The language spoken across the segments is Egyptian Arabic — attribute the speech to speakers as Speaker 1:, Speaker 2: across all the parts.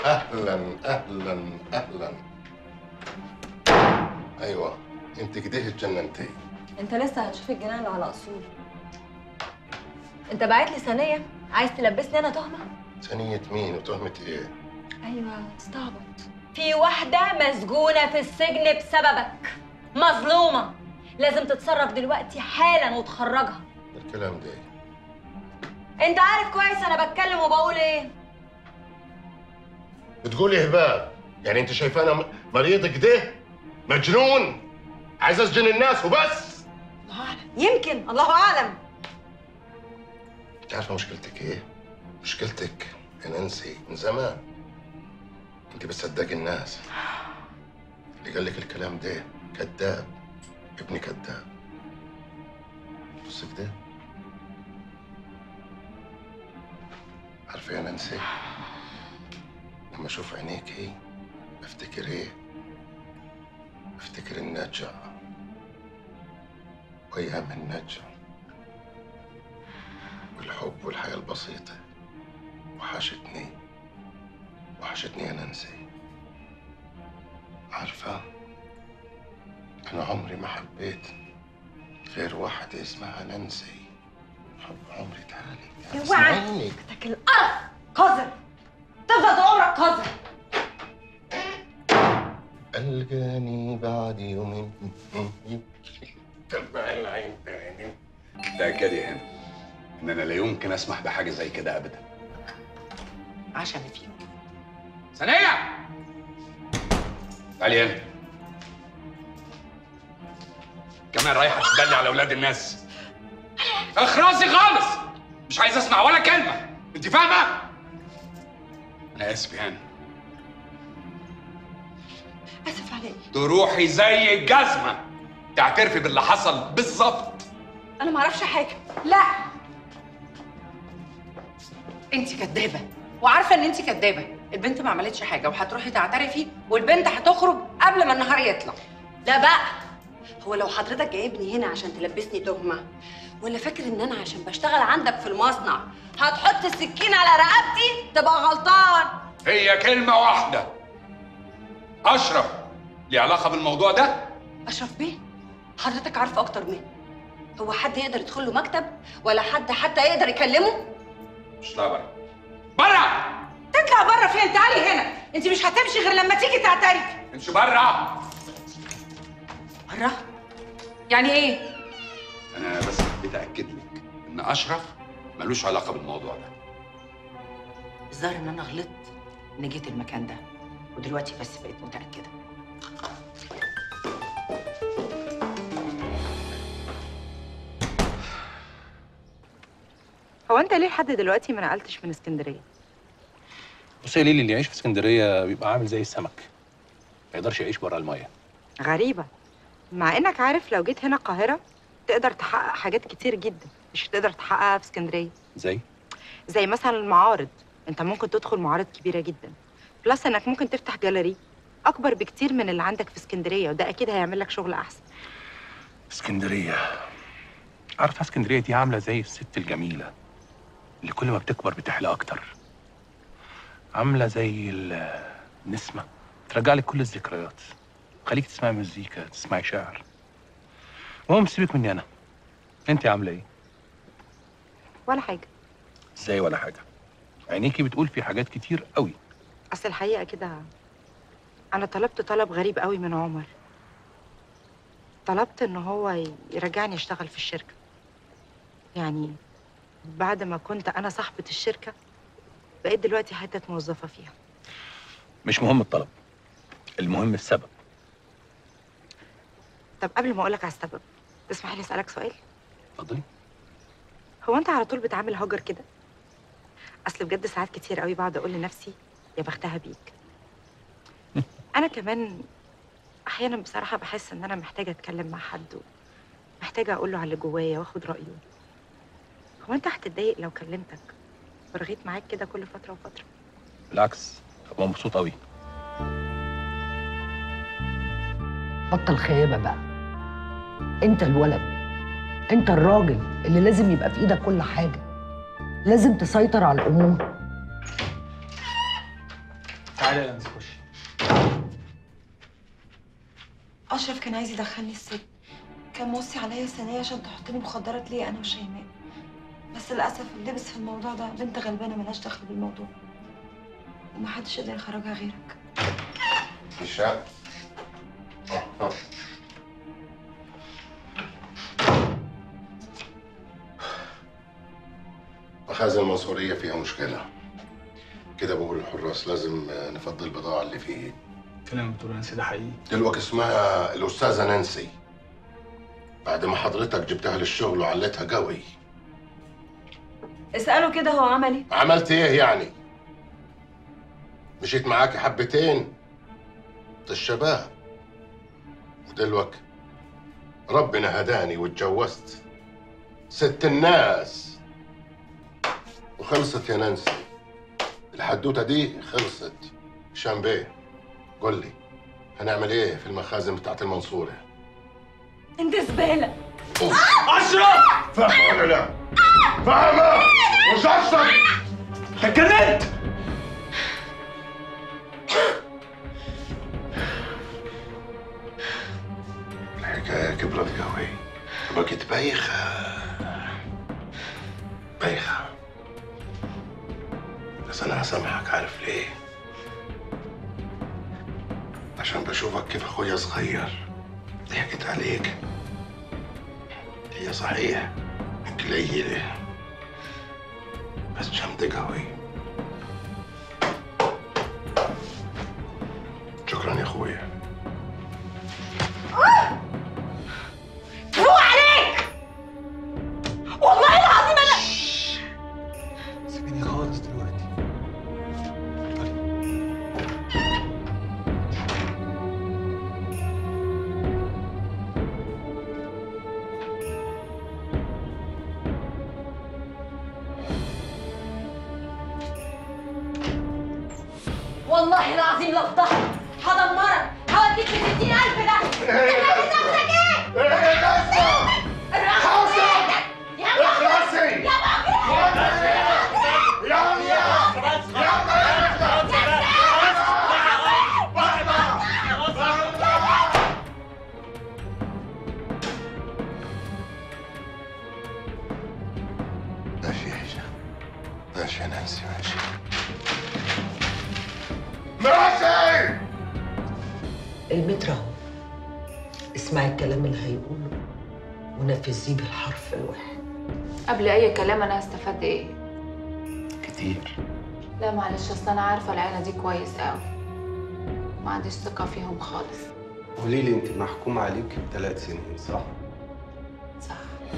Speaker 1: اهلا اهلا اهلا ايوه انت كده اتجننتي
Speaker 2: انت لسه هتشوف الجنان اللي على اصول انت باعت لي ثانيه عايز تلبسني انا تهمه
Speaker 1: ثانية مين وتهمة ايه؟
Speaker 2: ايوه استعبط في واحده مسجونه في السجن بسببك مظلومه لازم تتصرف دلوقتي حالا وتخرجها
Speaker 1: الكلام ده
Speaker 2: انت عارف كويس انا بتكلم وبقول ايه
Speaker 1: بتقولي هباب يعني انت شايفانا م- مريض كده مجنون عايز اسجن الناس وبس
Speaker 2: الله اعلم يمكن الله اعلم
Speaker 1: انت عارفه مشكلتك ايه مشكلتك يا نانسي من زمان انت بتصدقي الناس اللي قال لك الكلام ده كذاب ابني كذاب بص كده عارفه يا نانسي لما اشوف عينيكي افتكر ايه افتكر النجع وايام النجع والحب والحياة البسيطة وحشتني وحشتني يا نانسي عارفة أنا عمري ما حبيت غير واحدة اسمها نانسي حب عمري تعالي
Speaker 2: اوعى
Speaker 1: اسمعيني.
Speaker 2: تاكل القرف قذر تفضل طول عمرك قذر
Speaker 1: ألقاني بعد يومين تبع العين تاني
Speaker 3: تأكدي هنا إن أنا لا يمكن أسمح بحاجة زي كده أبدا
Speaker 4: عشان فيك
Speaker 3: ثانية تعالي هنا كمان رايحة تدلي على أولاد الناس اخرسي خالص مش عايز أسمع ولا كلمة أنت فاهمة؟ أنا آسف يا هاني
Speaker 4: اسف على ايه
Speaker 3: تروحي زي الجزمة تعترفي باللي حصل بالظبط
Speaker 4: انا ما اعرفش حاجه لا انت كدابه وعارفه ان انت كدابه البنت ما عملتش حاجه وهتروحي تعترفي والبنت هتخرج قبل ما النهار يطلع
Speaker 2: لا بقى
Speaker 4: هو لو حضرتك جايبني هنا عشان تلبسني تهمه ولا فاكر ان انا عشان بشتغل عندك في المصنع
Speaker 2: هتحط السكين على رقبتي تبقى غلطان
Speaker 3: هي كلمة واحدة أشرف ليه علاقة بالموضوع ده؟
Speaker 4: اشرف بيه حضرتك عارفه اكتر مني هو حد يقدر يدخل له مكتب ولا حد حتى يقدر يكلمه
Speaker 3: مش لا بره بره
Speaker 4: تطلع بره فين تعالي هنا انت مش هتمشي غير لما تيجي تعترفي
Speaker 3: امشي بره
Speaker 4: بره يعني ايه
Speaker 3: أنا بس حبيت أأكد لك إن أشرف ملوش علاقة بالموضوع ده
Speaker 4: الظاهر ان انا غلطت اني جيت المكان ده ودلوقتي بس بقيت متاكده
Speaker 5: هو انت ليه لحد دلوقتي ما نقلتش من اسكندريه
Speaker 6: بص يا ليلي اللي يعيش في اسكندريه بيبقى عامل زي السمك ما يقدرش يعيش بره الميه
Speaker 5: غريبه مع انك عارف لو جيت هنا القاهره تقدر تحقق حاجات كتير جدا مش هتقدر تحققها في اسكندريه
Speaker 6: زي
Speaker 5: زي مثلا المعارض انت ممكن تدخل معارض كبيره جدا بلس انك ممكن تفتح جاليري اكبر بكتير من اللي عندك في اسكندريه وده اكيد هيعمل لك شغل احسن
Speaker 6: اسكندريه عارفه اسكندريه دي عامله زي الست الجميله اللي كل ما بتكبر بتحلى اكتر عامله زي ال- النسمه ترجع لك كل الذكريات خليك تسمعي مزيكا تسمعي شعر المهم سيبك مني انا انت عامله ايه
Speaker 5: ولا حاجه
Speaker 6: ازاي ولا حاجه عينيكي بتقول في حاجات كتير قوي
Speaker 5: اصل الحقيقه كده انا طلبت طلب غريب قوي من عمر طلبت ان هو يرجعني اشتغل في الشركه يعني بعد ما كنت انا صاحبه الشركه بقيت دلوقتي حته موظفه فيها
Speaker 6: مش مهم الطلب المهم السبب
Speaker 5: طب قبل ما اقولك على السبب تسمح لي اسالك سؤال
Speaker 6: اتفضلي
Speaker 5: هو انت على طول بتعامل هاجر كده اصل بجد ساعات كتير قوي بقعد اقول لنفسي يا بختها بيك انا كمان احيانا بصراحه بحس ان انا محتاجه اتكلم مع حد محتاجه اقول له على اللي جوايا واخد رايه هو انت هتتضايق لو كلمتك ورغيت معاك كده كل فتره وفتره
Speaker 6: بالعكس هبقى مبسوط قوي
Speaker 7: بطل خيابه بقى انت الولد انت الراجل اللي لازم يبقى في ايدك كل حاجه لازم تسيطر على الامور
Speaker 8: تعالي يا لمس خشي
Speaker 5: اشرف كان عايز يدخلني السجن كان موصي عليا سنيه عشان تحط لي مخدرات ليا انا وشيماء بس للاسف اللي لبس في الموضوع ده بنت غلبانه ملهاش دخل بالموضوع ومحدش يقدر يخرجها غيرك
Speaker 1: هشام آه، آه. مخازن المنصورية فيها مشكلة كده بقول الحراس لازم آه، نفضي البضاعة اللي فيه
Speaker 8: كلام بتقول نانسي ده حقيقي
Speaker 1: دلوقتي اسمها الأستاذة نانسي بعد ما حضرتك جبتها للشغل وعلتها قوي
Speaker 5: اساله كده هو عمل ايه
Speaker 1: عملت ايه يعني؟ مشيت معاكي حبتين الشباب ودلوك ربنا هداني واتجوزت ست الناس وخلصت يا نانسي الحدوته دي خلصت هشام بيه قول لي هنعمل ايه في المخازن بتاعت المنصوره
Speaker 2: انت زباله
Speaker 8: اشرف
Speaker 1: فاهمه ولا لا؟ فاهمه مش اشرف
Speaker 8: اتجننت
Speaker 1: الحكاية كبرت قوي بقت بايخة بايخة بس أنا هسامحك عارف ليه؟ عشان بشوفك كيف أخويا صغير ضحكت عليك هي صحيح قليلة بس جامدة قوي شكرا يا أخويا
Speaker 2: فوق عليك والله العظيم انا
Speaker 8: سيبيني خالص دلوقتي
Speaker 2: والله العظيم لو ضهرك هدمرك هوديك في 60000 ده انت فاكر نفسك ايه؟
Speaker 1: حوسة!
Speaker 2: يا ابني
Speaker 1: اخلصي!
Speaker 2: يا
Speaker 1: ماشي يا هشام ماشي يا نانسي ماشي ماشي
Speaker 7: المتر اهو اسمعي الكلام اللي هيقوله ونفذيه بالحرف الواحد
Speaker 9: قبل اي كلام انا هستفاد ايه
Speaker 1: كتير
Speaker 9: لا معلش اصل انا عارفه العيله دي كويس قوي ما عنديش ثقه فيهم خالص
Speaker 10: قولي لي انت محكوم عليك بثلاث سنين صح؟
Speaker 9: صح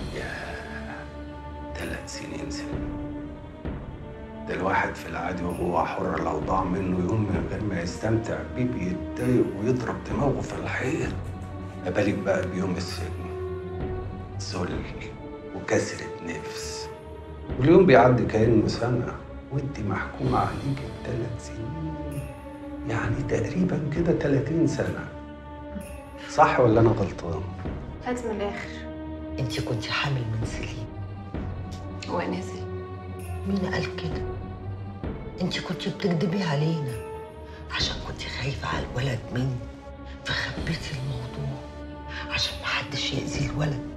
Speaker 10: ثلاث سنين سنين ده الواحد في العادي وهو حر لو ضاع منه يوم من غير ما يستمتع بيه بيتضايق ويضرب دماغه في الحيط ما بالك بقى بيوم السجن ذل وكسرة نفس واليوم بيعدي كأنه سنة وانت محكومة عليك بثلاث سنين يعني تقريبا كده 30 سنة صح ولا أنا غلطان؟
Speaker 9: هات من الاخر
Speaker 7: انت كنت حامل من سليم
Speaker 9: هو نزل
Speaker 7: مين قال كده انت كنت بتكدبي علينا عشان كنت خايفة على الولد مني فخبيتي الموضوع عشان محدش يأذي الولد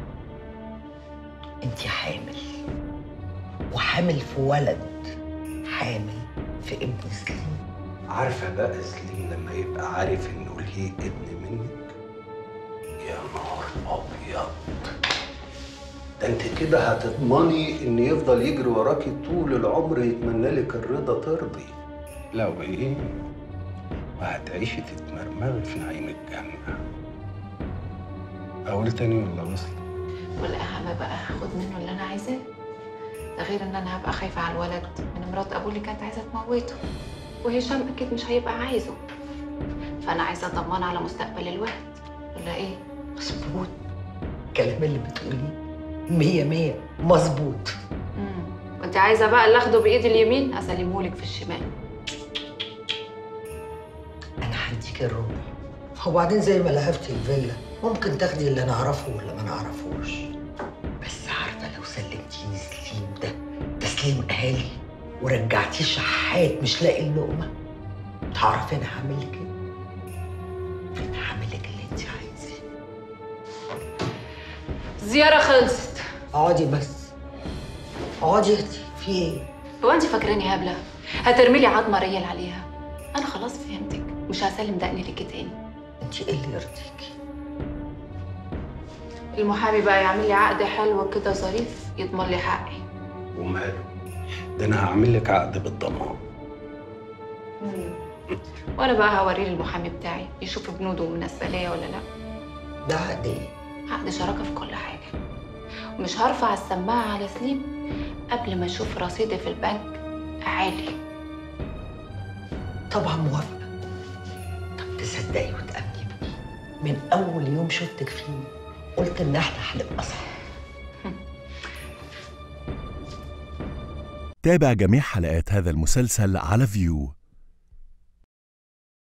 Speaker 7: انت حامل وحامل في ولد حامل في ابن سليم
Speaker 10: عارفة بقى سليم لما يبقى عارف إنه ليه ابن منك يا نهار أبيض ده أنت كده هتضمني إن يفضل يجري وراكي طول العمر يتمنى لك الرضا ترضي لو إيه وهتعيشي تتمرمغي في نعيم الجنة أقول تاني ولا وصل؟
Speaker 9: والاهم بقى هاخد منه اللي انا عايزاه ده غير ان انا هبقى خايفه على الولد من مرات ابوه اللي كانت عايزه تموته وهشام اكيد مش هيبقى عايزه فانا عايزه اضمن على مستقبل الولد ولا ايه
Speaker 7: مظبوط الكلام اللي بتقوليه مية مية مظبوط
Speaker 9: امم كنت عايزه بقى اللي اخده بايدي اليمين اسلمهولك في الشمال
Speaker 7: انا هديك الربع وبعدين زي ما لهفتي الفيلا ممكن تاخدي اللي انا اعرفه ولا ما نعرفوش بس عارفه لو سلمتيني سليم ده تسليم اهالي ورجعتيه شحات مش لاقي اللقمه تعرفي انا هعمل لك ايه انا هعمل لك اللي انت عايزاه
Speaker 9: الزياره خلصت
Speaker 7: اقعدي بس اقعدي اهدي في ايه
Speaker 9: هو انت فاكراني هبله هترمي لي عظمه ريال عليها انا خلاص فهمتك مش هسلم دقني ليكي تاني
Speaker 7: انت ايه اللي يرضيكي
Speaker 9: المحامي بقى يعمل لي عقد حلو كده ظريف يضمن لي حقي
Speaker 10: وماله ده انا هعمل لك عقد بالضمان
Speaker 9: وانا بقى هوريه للمحامي بتاعي يشوف بنوده مناسبه ليا ولا لا
Speaker 7: ده عقد ايه
Speaker 9: عقد شراكه في كل حاجه ومش هرفع السماعه على سليم قبل ما اشوف رصيدي في البنك عالي
Speaker 7: طبعا موافقه طب تصدقي وتامني بيه من اول يوم شفتك فيه قلت ان احنا هنبقى صحاب
Speaker 11: تابع جميع حلقات هذا المسلسل على فيو